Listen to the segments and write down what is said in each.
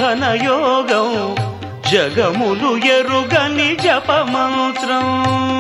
ఘనయోగం జగములు ఎరుగని జపమంత్రం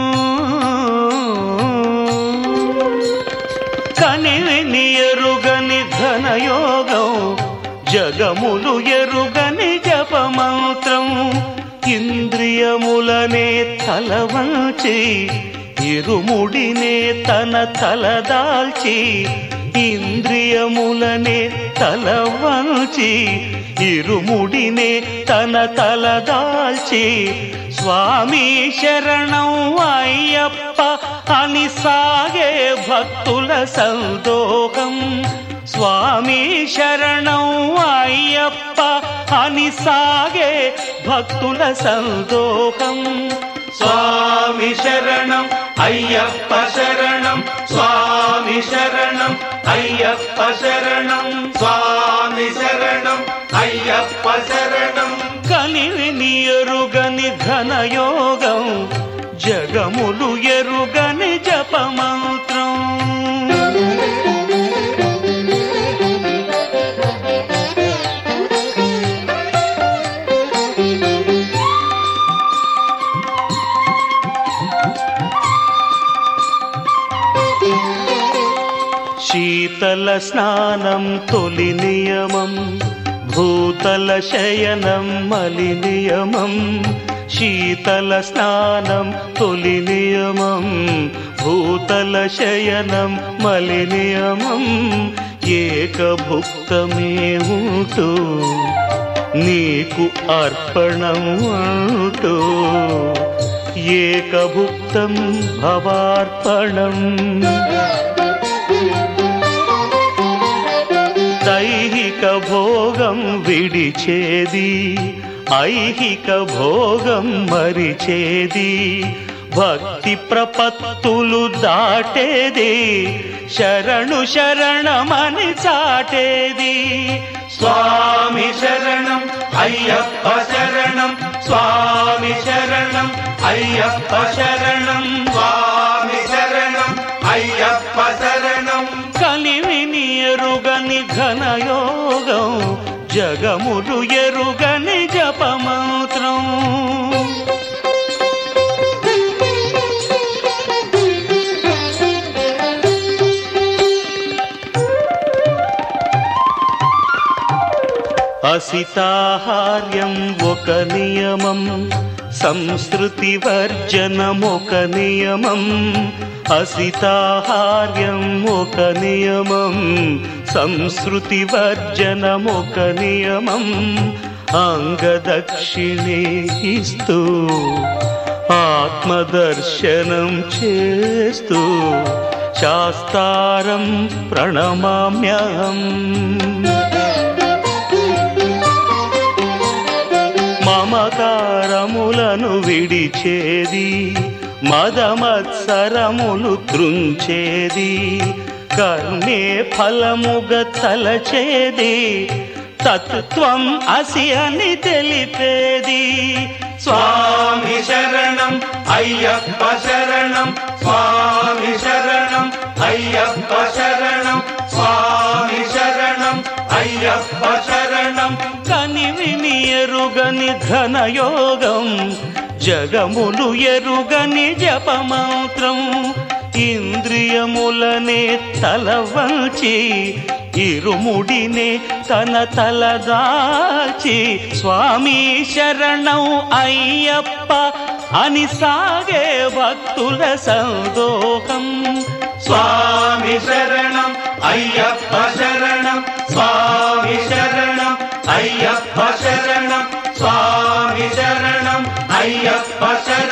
కనివిని ఎరుగని ఘనయోగం జగములు ఎరుగని జపమంత్రం ఇంద్రియములనే తలవంచి ఇరుముడినే తన తలదాల్చి ఇంద్రియములనే తలవంచి ఇరుముడినే తన తలదాల్చి స్వామి శరణం అయ్యప్ప అని సాగే భక్తుల సందోహం స్వామి శరణం అయ్యప్ప అని సాగే భక్తుల సందోహం స్వామి శరణం అయ్యప్ప శరణం స్వామి శరణం అయ్యప్ప శరణం స్వామి శరణం అయ్యప్ప శరణం కలివిని ఎరుగని ఘనయోగం జగములు ఎరుగని జపమంత్రం శీతల స్నానం తొలి నియమం భూతల శయనం మలి నియమం శీతల స్నానం తొలి నియమం భూతల శయనం మలి నియమం ఏకభుక్తమే ఉంటూ నీకు అర్పణం అంటూ ఏకభుక్తం భవార్పణం దైహిక భోగం విడిచేది ఐహిక భోగం మరిచేది భక్తి ప్రపత్తులు దాటేది శరణు శరణమని చాటేది స్వామి శరణం అయ్యప్ప శరణం స్వామి శరణం అయ్యప్ప శరణం స్వామి శరణం అయ్యప్ప శరణం కలివిని ఎరుగని ఘనయోగం జగములు ఎరుగని జపమంత్రం అసితాహార్యం ఒక నియమం సంస్కృతి వర్జనం ఒక నియమం అసితాహార్యం ఒక నియమం సంస్కృతి వర్జనం ఒక నియమం అంగదక్షిణే ఇస్తూ ఆత్మదర్శనం చేస్తూ శాస్తారం ప్రణమామ్యహం మమకారములను విడిచేది మదమత్సరములు త్రుంచేది కర్మే ఫలముగ తలచేది తత్వం అసి అని తెలిపేది స్వామి శరణం అయ్యప్ప శరణం స్వామి శరణం అయ్యప్ప శరణం స్వామి శరణం అయ్యప్ప శరణం కనివిని ఎరుగని ఘనయోగం జగములు ఎరుగని జపమంత్రం ఇంద్రియములనే తలవంచి ఇరుముడినే తన తలదాచి స్వామి శరణం అయ్యప్ప అని సాగే భక్తుల సందోహం స్వామి శరణం అయ్యప్ప శరణం స్వామి శరణం అయ్యప్ప శరణం స్వామి శరణం అయ్యప్ప శరణం